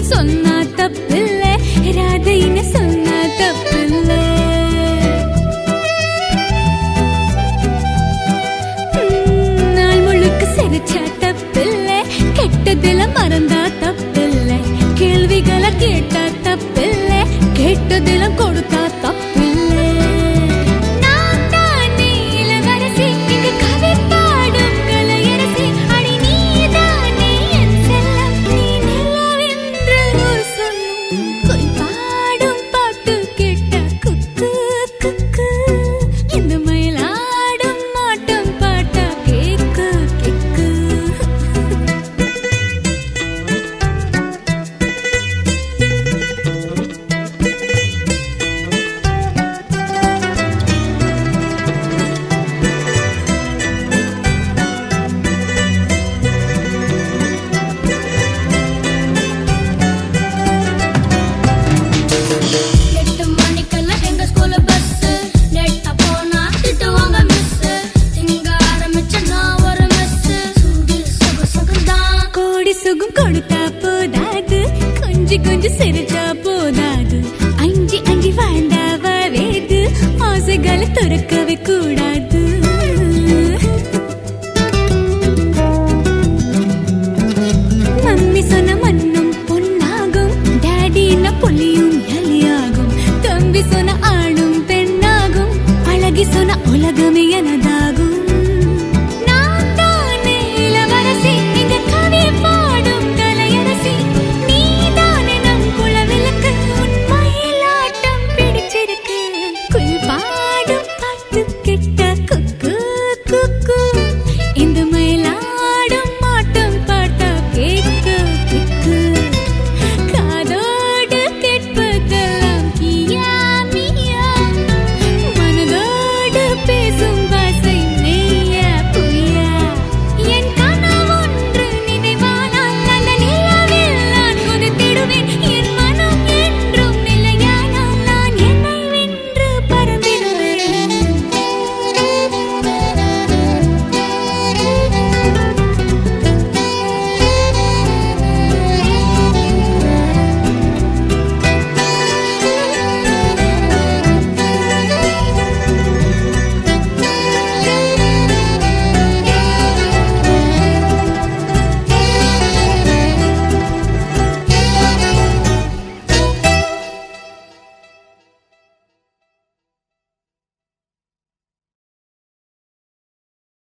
ராமுன்னு சொன்னா தப்பில்ல ராதைன்னு சொன்னா தப்பில்ல ம், நாள் முழுக்க சிரிச்சா தப்பில்ல கெட்டதில மறந்தா தப்பில்ல கேள்விகளை கேட்டா தப்பில்ல கேட்டதில கொடுத்தா தப்பில்ல நான் தானே இளவரசி இங்க கவி பாடும் கலையரசி அடி நீதானே என் செல்லம் நீ நிலவென்று சொல்லும் கொய் பாடும் பாட்டு கேட்ட குக்கு குக்கு இந்த மயிலாடும் மாட்டம் பாட்டா கேக்கு கேக்கு எட்டு மணிக்கெல்லாம் எங்க ஸ்கூல்ல பஸ் லேட்டா போனா திட்டுவாங்க மிஸ் திங்க ஆரம்பிச்ச நான் ஒரு மிஸ் சுடி சுக சுகந்தான் கோடி சுகம் கொடுத்தா போதாது கொஞ்சி கொஞ்சம் சிரிச்சா போதாது அஞ்சி அஞ்சி வாழ்ந்தா வரேது ஆசைகளை துறக்கவே கூடாது